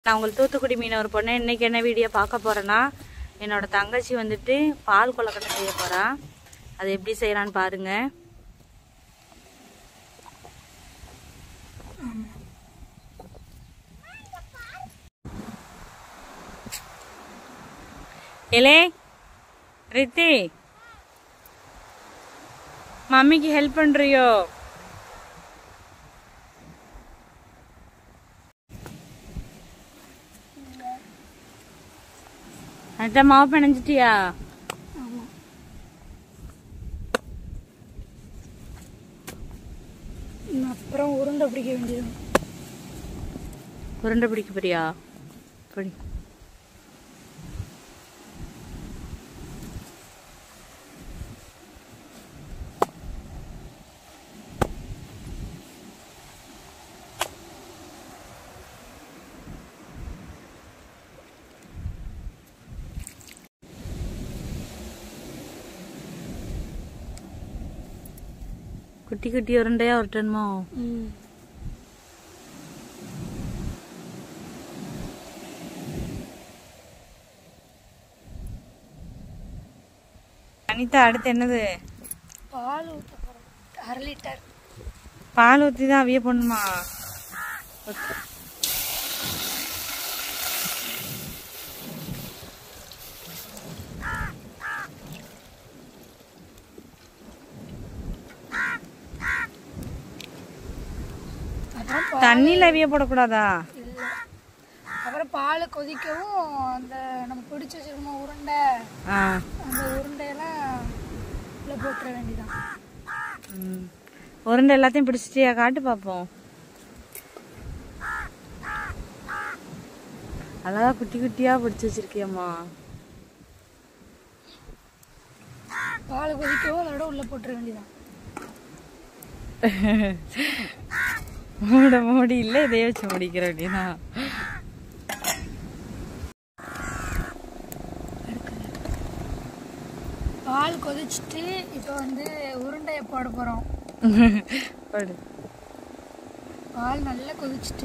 நான் உங்களுக்கு தூத்துக்குடி மீனவர் பொண்ணு இன்னைக்கு என்ன வீடியோ பார்க்க போறேன்னா என்னோட தங்கச்சி வந்துட்டு பால் கொலக்கட்டை செய்ய போறா அது எப்படி செய்யலான்னு பாருங்க எலே ரித்தி மம்மிக்கு ஹெல்ப் பண்றியோ அதான் மாவு பிணைஞ்சிட்டியா அப்புறம் உருண்டை பிடிக்க வேண்டியது உருண்டை பிடிக்க போறியா பிடி குட்டி குட்டி உருண்டையா உருட்டணுமோ அனிதா அடுத்து என்னது பால் ஊற்ற போகிறோம் அரை லிட்டர் பால் ஊற்றி தான் அவிய பண்ணுமா அப்புறம் பா- தண்ணியில் அவிய போடக்கூடாதா இல்லை அப்புறம் பால் கொதிக்கவும் அந்த நம்ம பிடிச்சி வச்சிருக்கோம் உருண்டை ஆ அந்த உருண்டையெல்லாம் உள்ள போட்டுற வேண்டியதான் ம். உருண்டை எல்லாத்தையும் பிடிச்சிட்டியா காட்டு பார்ப்போம் அழகா குட்டி குட்டியா பிடிச்சி வச்சிருக்கியம்மா பால் கொதிக்கவும் அதோட உள்ள போட்டுற வேண்டியதான் மூட மூடி இல்லை இதையே வச்சு முடிக்கிற அப்படின்னா பால் கொதிச்சுட்டு இப்போ வந்து உருண்டையை போட போகிறோம் போடு பால் நல்லா கொதிச்சுட்டு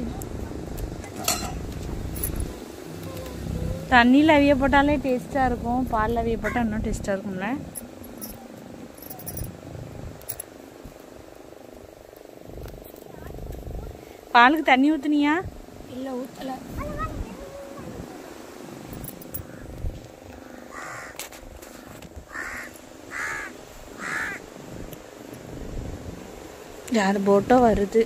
தண்ணியில் அவிய போட்டாலே டேஸ்ட்டாக இருக்கும் பாலில் அவிய போட்டால் இன்னும் டேஸ்ட்டாக இருக்கும்ல பாலுக்கு தண்ணி ஊற்றுனியா இல்லை ஊற்றலை யார் போட்டோ வருது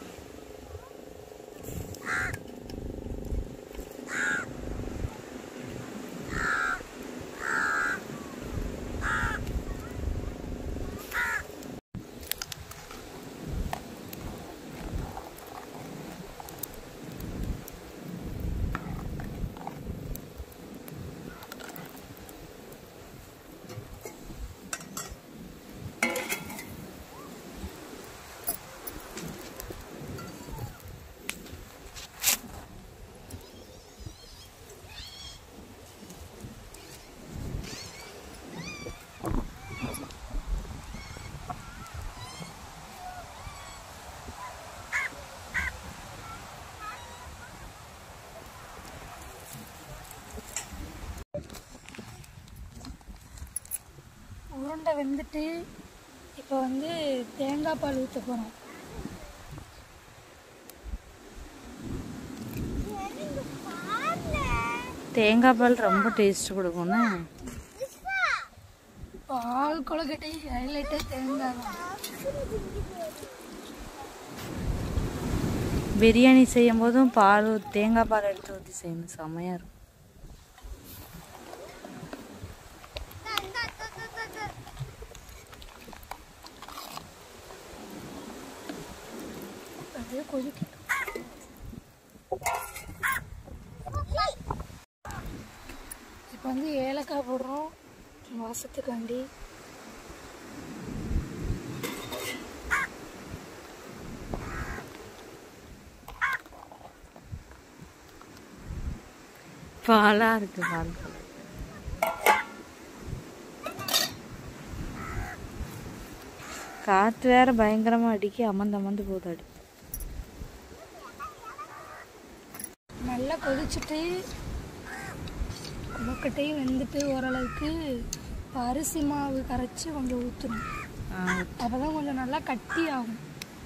உருண்டை வெந்துட்டு இப்போ வந்து தேங்காய் பால் ஊற்ற போகிறோம் தேங்காய் பால் ரொம்ப டேஸ்ட் கொடுக்கும்னு பால் கொழுக்கட்டை ஹைலைட்டே தேங்காய் தான் பிரியாணி செய்யும் போதும் பால் ஊத்- தேங்காய் பால் எடுத்து ஊற்றி செய்யணும் செம்மையாக இருக்கும் அப்படியே கொதிக்கட்டும் இப்போ வந்து ஏலக்காய் போடுறோம் வாசத்துக்காண்டி பாலாக இருக்கு பால் காற்று வேற பயங்கரமாக அடிக்கி அமர்ந்து அமர்ந்து போகுது அடி நல்லா கொதிச்சுட்டு கொழுக்கட்டையும் வெந்துட்டு ஓரளவுக்கு இப்போ அரிசி மாவு கரைச்சி கொஞ்சம் ஊற்றணும் ஆ, அப்போ தான் கொஞ்சம் நல்லா கட்டி ஆகும்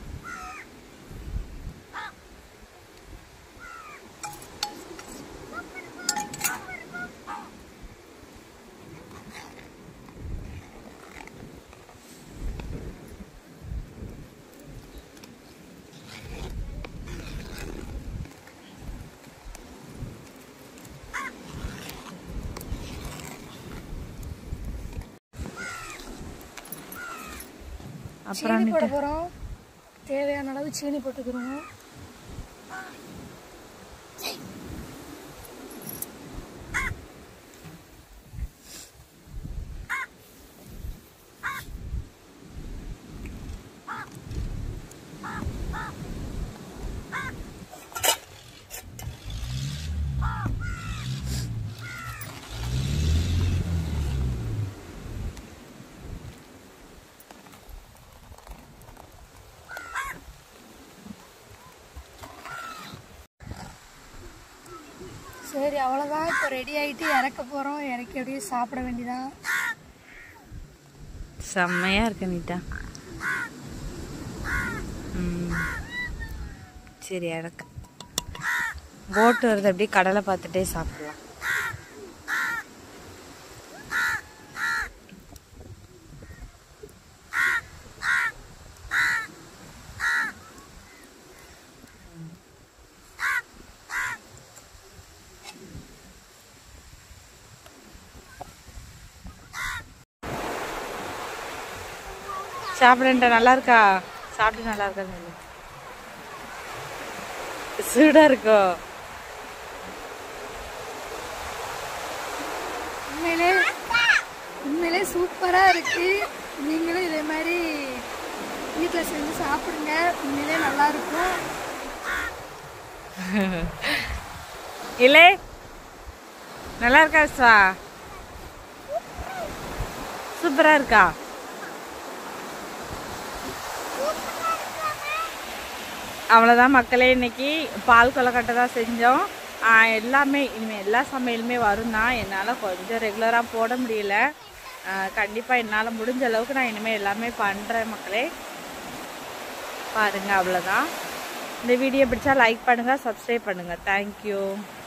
அப்புறம் சீனி போட போகிறோம் தேவையான அளவு சீனி போட்டுக்கிறோம் சரி அவ்வளோதான் இப்போ ரெடி ஆகிட்டு இறக்க போகிறோம் இறக்கி அப்படியே சாப்பிட வேண்டியதான் செம்மையா இருக்கு நீட்டா ம். சரி இறக்கு போட்டு வருது அப்படியே கடலை பார்த்துட்டே சாப்பிடலாம் சாப்பிடுன்ற நல்லா இருக்கா சாப்பிட்டு நல்லா இருக்கா சொல்லு சூடா இருக்கோ உண்மையிலே உண்மையிலே சூப்பராக இருக்குது நீங்களும் இதே மாதிரி வீட்டில் செஞ்சு சாப்பிடுங்க உண்மையிலே நல்லா இருக்கும் இல்லை நல்லா இருக்கா சா சூப்பரா இருக்கா அவ்வளோதான் மக்களே இன்னைக்கு பால் கொலக்கட்டை தான் செஞ்சோம் ஆஹ் எல்லாமே இனிமேல் எல்லா சமையலுமே வரும் தான் என்னால் கொஞ்சம் ரெகுலராக போட முடியல கண்டிப்பாக என்னால் முடிஞ்ச அளவுக்கு நான் இனிமேல் எல்லாமே பண்ணுறேன் மக்களே பாருங்கள் அவ்வளோதான் இந்த வீடியோ பிடிச்சா லைக் பண்ணுங்கள் சப்ஸ்கிரைப் பண்ணுங்கள் தேங்க்யூ